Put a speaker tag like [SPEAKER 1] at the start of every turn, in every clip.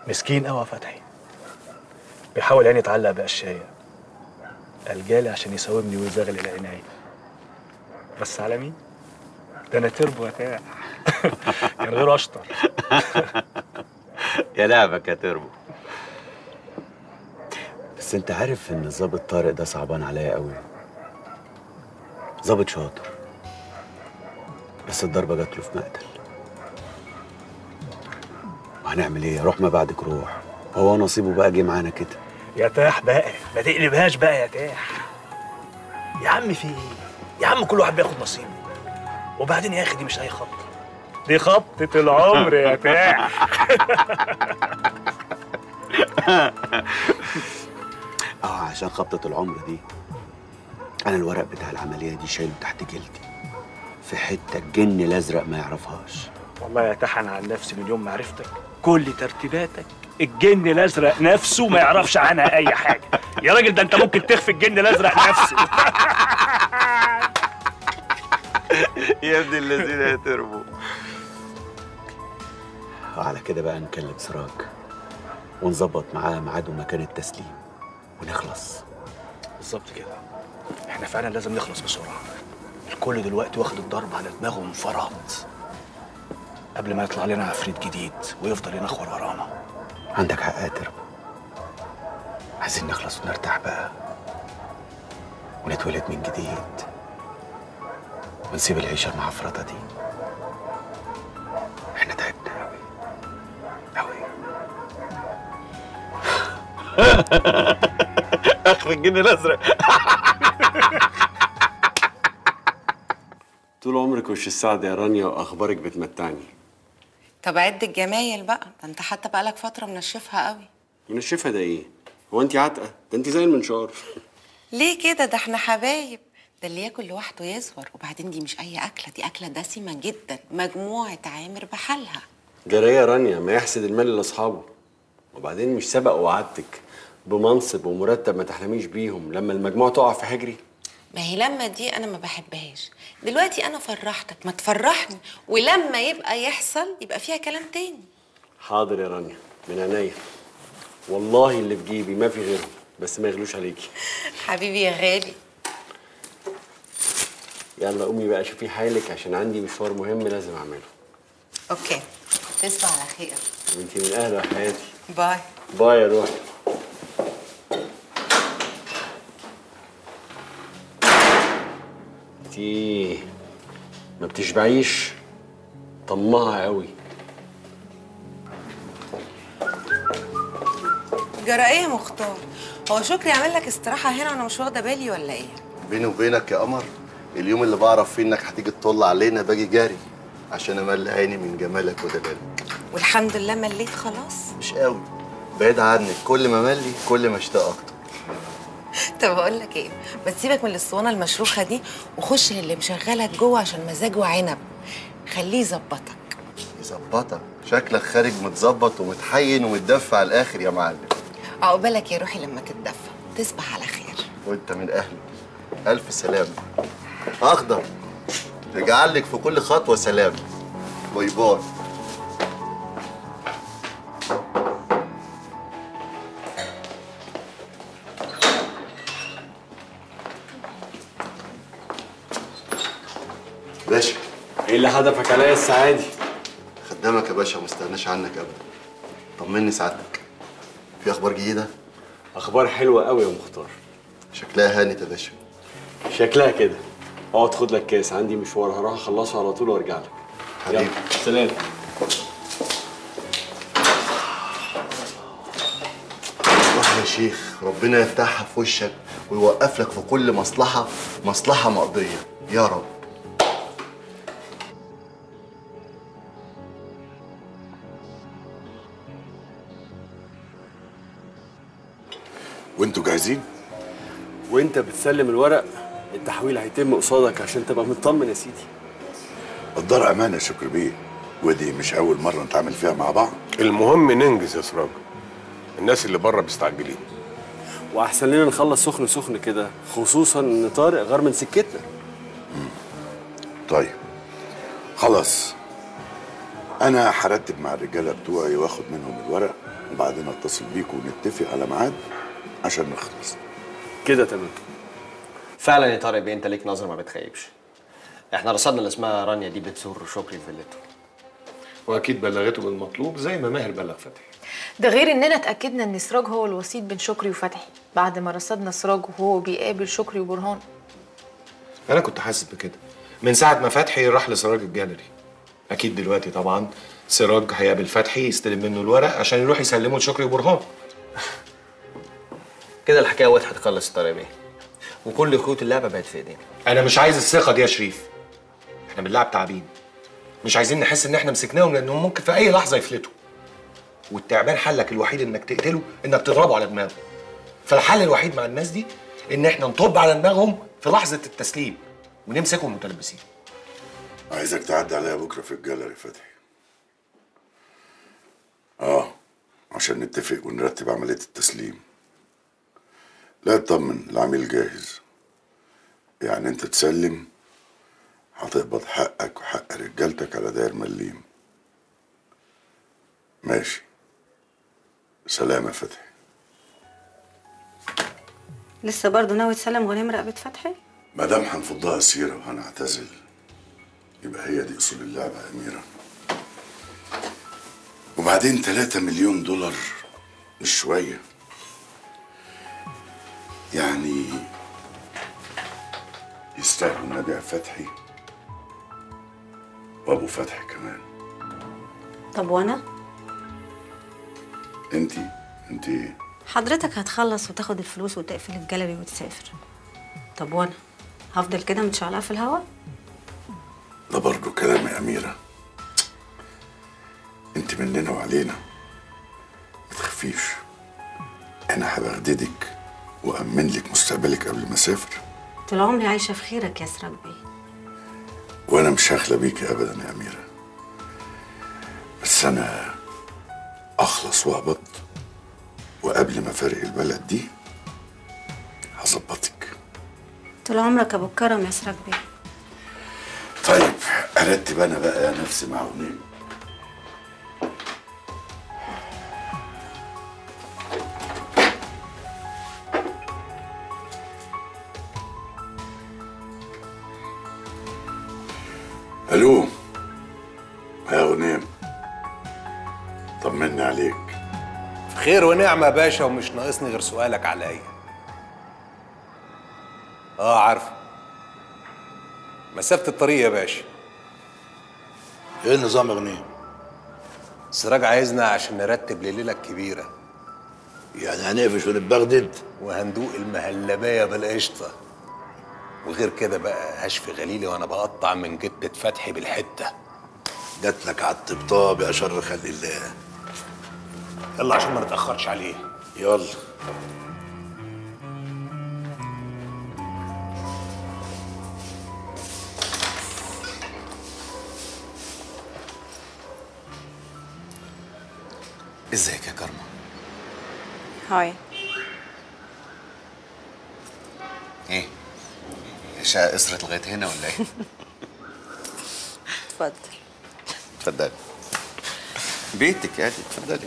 [SPEAKER 1] مسكين قوي يا فتحي بيحاول يعني يتعلق بقشايه قال جالي عشان يساومني ويزغل العناية بس على مين؟ ده انا تربو يا كان غير اشطر
[SPEAKER 2] يا لعبك يا تربو بس انت عارف ان ظابط طارق ده صعبان عليا قوي ظابط شاطر بس الضربه جات له في مقتل وهنعمل ايه روح ما بعدك روح هو نصيبه بقى جه معانا كده
[SPEAKER 1] يا تاح بقى ما تقلبهاش بقى يا تاح يا عم في ايه يا عم كل واحد بياخد نصيبه وبعدين يا اخي دي مش اي خبطه دي خبطه العمر يا تاح
[SPEAKER 2] اه عشان خبطة العمر دي انا الورق بتاع العملية دي شايله تحت جلدي في حتة الجن الازرق ما يعرفهاش
[SPEAKER 1] والله يا تاح انا عن نفسي من يوم ما عرفتك كل ترتيباتك الجن الازرق نفسه ما يعرفش عنها اي حاجه يا راجل ده انت ممكن تخفي الجن الازرق نفسه
[SPEAKER 2] يا ابن الذين يا تربو وعلى كده بقى نكلم سراج ونظبط معاه ميعاد ومكان التسليم ونخلص
[SPEAKER 1] بالظبط كده احنا فعلا لازم نخلص بسرعه الكل دلوقتي واخد الضرب على دماغه انفرط قبل ما يطلع لنا عفريت جديد ويفضل ينخور ورانا
[SPEAKER 2] عندك حق يا تربو عايزين نخلص ونرتاح بقى ونتولد من جديد ونسيب العيشة المعفرطة دي احنا تعبنا أوي أوي أخف الجن الأزرق
[SPEAKER 3] طول عمرك وش السعد يا رانيا واخبارك بتمتعني
[SPEAKER 4] طب عد الجمايل بقى ده انت حتى بقالك فتره منشفها قوي
[SPEAKER 3] منشفها ده ايه هو انت عتقه ده انت زي المنشار
[SPEAKER 4] ليه كده ده احنا حبايب ده اللي ياكل لوحده يزور وبعدين دي مش اي اكله دي اكله دسمه جدا مجموعه عامر بحالها
[SPEAKER 3] جرى يا رانيا ما يحسد المال لاصحابه وبعدين مش سبق وعدتك بمنصب ومرتب ما تحلميش بيهم لما المجموعه تقع في حجري
[SPEAKER 4] ما هي لما دي انا ما بحبهاش دلوقتي انا فرحتك ما تفرحني ولما يبقى يحصل يبقى فيها كلام تاني
[SPEAKER 3] حاضر يا رانيا من عينيا والله اللي في جيبي ما في غيرهم بس ما يغلوش عليكي
[SPEAKER 4] حبيبي يا غالي
[SPEAKER 3] يلا قومي بقى شوفي حالك عشان عندي مشوار مهم لازم اعمله
[SPEAKER 4] اوكي تصبح على خير
[SPEAKER 3] وانتي من اهل حياتي
[SPEAKER 4] باي
[SPEAKER 3] باي يا روحي انتي ما بتشبعيش طماعة قوي
[SPEAKER 4] جرى ايه يا مختار هو شكري عامل لك استراحه هنا وانا مش واخده بالي ولا ايه
[SPEAKER 5] بيني وبينك يا قمر اليوم اللي بعرف فيه انك هتيجي تطل علينا باجي جاري عشان املى عيني من جمالك ودلالك
[SPEAKER 4] والحمد لله مليت خلاص
[SPEAKER 5] مش قوي بعيد عنك كل ما ملي كل ما اشتاق اكتر
[SPEAKER 4] طب اقول لك ايه ما تسيبك من الاسطوانه المشروخه دي وخش للي مشغلك جوه عشان مزاجه عنب خليه يظبطك
[SPEAKER 5] يظبطك شكلك خارج متظبط ومتحين ومتدفى على الاخر يا معلم
[SPEAKER 4] عقبالك يا روحي لما تتدفى تصبح على خير
[SPEAKER 5] وانت من اهله الف سلامه اخضر تجعل لك في كل خطوه سلام باي باي باشا
[SPEAKER 3] ايه اللي هدفك عليا السعادي
[SPEAKER 5] خدامك يا باشا ما استغناش عنك ابدا طمني سعادتك في اخبار جديده
[SPEAKER 3] اخبار حلوه قوي يا مختار
[SPEAKER 5] شكلها هانت يا باشا
[SPEAKER 3] شكلها كده اقعد خد لك كاس عندي مشوار هروح اخلصه على طول وارجع لك
[SPEAKER 5] حبيبي.
[SPEAKER 3] يلا، سلام
[SPEAKER 5] روح يا شيخ ربنا يفتحها في وشك ويوقف لك في كل مصلحه مصلحه مقضيه يا رب
[SPEAKER 6] وانتوا جاهزين؟
[SPEAKER 3] وانت بتسلم الورق التحويل هيتم قصادك عشان تبقى مطمن يا سيدي
[SPEAKER 6] الدار امانه شكر بيه ودي مش اول مره نتعامل فيها مع بعض
[SPEAKER 7] المهم ننجز يا سراج الناس اللي بره مستعجلين
[SPEAKER 3] واحسن لنا نخلص سخن سخن كده خصوصا ان طارق غار من سكتنا
[SPEAKER 6] طيب خلاص انا هرتب مع الرجاله بتوعي واخد منهم الورق وبعدين اتصل بيكم ونتفق على ميعاد عشان نخلص
[SPEAKER 3] كده تمام
[SPEAKER 8] فعلا يا طارق بيه انت ليك نظر ما بتخيبش احنا رصدنا اللي اسمها رانيا دي بتزور شكري في فيلته
[SPEAKER 9] واكيد بلغته بالمطلوب زي ما ماهر بلغ فتحي
[SPEAKER 10] ده غير اننا اتاكدنا ان سراج هو الوسيط بين شكري وفتحي بعد ما رصدنا سراج وهو بيقابل شكري وبرهان
[SPEAKER 9] انا كنت حاسس بكده من ساعه ما فتحي راح لسراج الجاليري اكيد دلوقتي طبعا سراج هيقابل فتحي يستلم منه الورق عشان يروح يسلمه لشكري وبرهان
[SPEAKER 8] كده الحكايه وضحت خالص يا طارق بيه وكل خيوط اللعبه بقت في ايدينا
[SPEAKER 9] انا مش عايز الثقه دي يا شريف احنا بنلعب تعبين مش عايزين نحس ان احنا مسكناهم لانهم ممكن في اي لحظه يفلتوا والتعبان حلك الوحيد انك تقتله انك تضربه على دماغه فالحل الوحيد مع الناس دي ان احنا نطب على دماغهم في لحظه التسليم ونمسكهم متلبسين
[SPEAKER 6] عايزك تعدي عليا بكره في الجاليري فتحي اه عشان نتفق ونرتب عمليه التسليم لا اطمن العميل جاهز يعني انت تسلم هتقبض حقك وحق رجالتك على داير مليم ماشي سلام يا فتحي
[SPEAKER 11] لسه برضه ناوي تسلم غنيم رقبة فتحي؟
[SPEAKER 6] ما دام هنفضها سيره وهنعتزل يبقى هي دي اصول اللعبه يا اميره وبعدين 3 مليون دولار مش شويه يعني يستاهلوا نبيع فتحي وابو فتحي كمان
[SPEAKER 11] طب وانا؟
[SPEAKER 6] انتي انتي ايه
[SPEAKER 11] حضرتك هتخلص وتاخد الفلوس وتقفل الجاليري وتسافر طب وانا؟ هفضل كده متشعلقة في الهوا؟
[SPEAKER 6] ده برضه كلام يا أميرة انت مننا وعلينا ما تخافيش انا هبغددك وأمن لك مستقبلك قبل ما اسافر
[SPEAKER 11] طول عمري عايشة في خيرك يا سراج بيه
[SPEAKER 6] وانا مش هخلى بيكي ابدا يا أميرة بس انا اخلص واقبض وقبل ما فارق البلد دي هظبطك
[SPEAKER 11] طول عمرك ابو الكرم يا سراج بيه
[SPEAKER 6] طيب ارتب انا بقى نفسي مع غنيم الو يا غنيم طمني عليك
[SPEAKER 12] خير ونعمة يا باشا ومش ناقصني غير سؤالك عليا اه عارفه مسافة الطريق يا باشا
[SPEAKER 6] ايه النظام يا غنيم
[SPEAKER 12] سراج عايزنا عشان نرتب لليلة الكبيرة
[SPEAKER 6] يعني هنقفش ونتبغدد
[SPEAKER 12] وهندوق المهلبية بالقشطة وغير كده بقى هشفي غليلي وانا بقطع من جتة فتحي بالحتة
[SPEAKER 6] جات لك على الطبطاب يا شر خلق الله
[SPEAKER 12] يلا عشان ما نتأخرش عليه
[SPEAKER 6] يلا
[SPEAKER 2] ازيك يا كرمة
[SPEAKER 11] هاي
[SPEAKER 2] ايه الشقة قصرت لغاية هنا ولا ايه
[SPEAKER 11] اتفضل
[SPEAKER 2] اتفضلي بيتك يا دي اتفضلي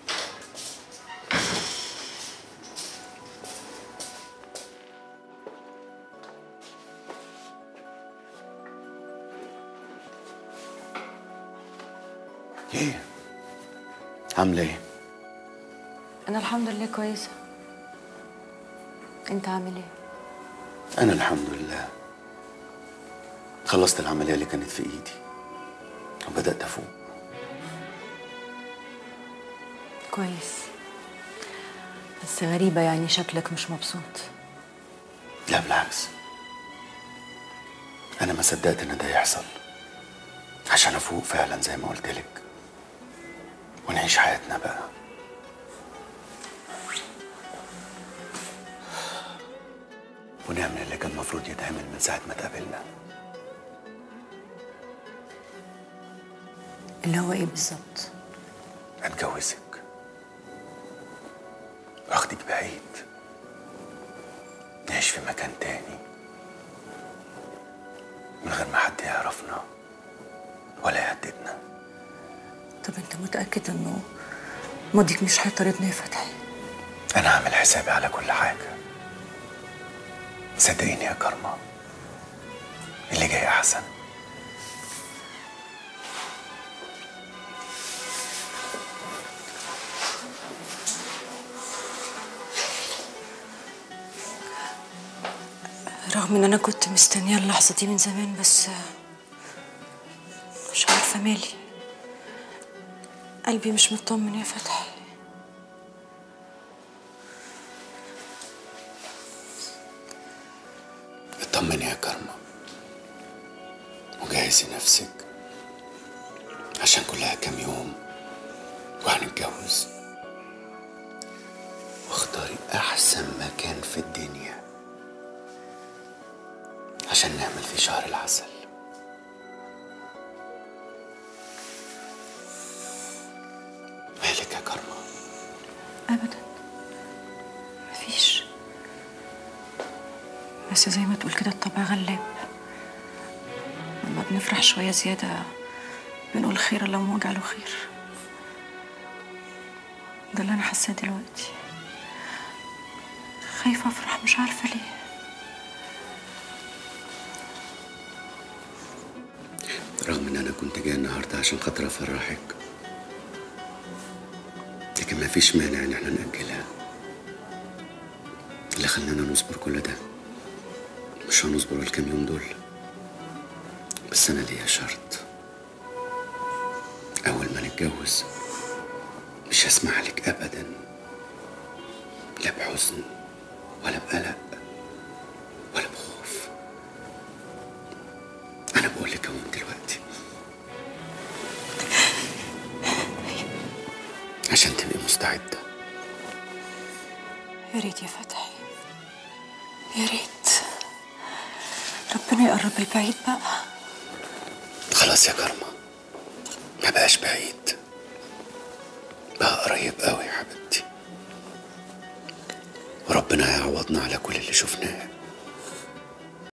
[SPEAKER 2] ايه عاملة ايه؟
[SPEAKER 11] انا الحمد لله كويسة انت عامل ايه؟
[SPEAKER 2] أنا الحمد لله خلصت العملية اللي كانت في إيدي وبدأت أفوق
[SPEAKER 11] كويس بس غريبة يعني شكلك مش مبسوط
[SPEAKER 2] لا بالعكس أنا ما صدقت إن ده يحصل عشان أفوق فعلا زي ما قلت لك ونعيش حياتنا بقى ونعمل اللي كان المفروض يتعمل من ساعة ما اتقابلنا
[SPEAKER 11] اللي هو ايه بالظبط؟
[SPEAKER 2] أتجوزك أخدك بعيد نعيش في مكان تاني من غير ما حد يعرفنا ولا يهددنا
[SPEAKER 13] طب انت متاكد انه ماضيك مش هيطاردنا يا فتحي
[SPEAKER 9] انا عامل حسابي على كل حاجه صدقيني يا كرمه اللي جاي احسن
[SPEAKER 13] رغم ان انا كنت مستنيه اللحظه دي من زمان بس مش عارفه مالي قلبي مش مطمن يا فتحي
[SPEAKER 2] اطمني يا كرمة وجهزي نفسك عشان كلها كام يوم وهنتجوز واختاري احسن مكان في الدنيا عشان نعمل فيه شهر العسل مالك يا كرمة
[SPEAKER 13] ابدا مفيش بس زي ما تقول كده الطبع غلاب لما بنفرح شويه زياده بنقول خير اللهم واجعله خير ده اللي انا حاساه دلوقتي خايفه افرح مش عارفه ليه
[SPEAKER 2] رغم ان انا كنت جاي النهارده عشان خاطر افرحك لكن ما فيش مانع ان احنا نأجلها اللي خلانا نصبر كل ده مش هنصبر الكام يوم دول بس انا ليا شرط اول ما نتجوز مش هسمح لك ابدا لا بحزن ولا بقلق ولا بخوف انا بقول لك اهو من دلوقتي عشان تبقي مستعده
[SPEAKER 13] يا ريت يا فتحي يا ريت ربنا يقرب البعيد بقى
[SPEAKER 2] خلاص يا كرمة ما بقاش بعيد بقى قريب قوي يا حبيبتي وربنا هيعوضنا على كل اللي شفناه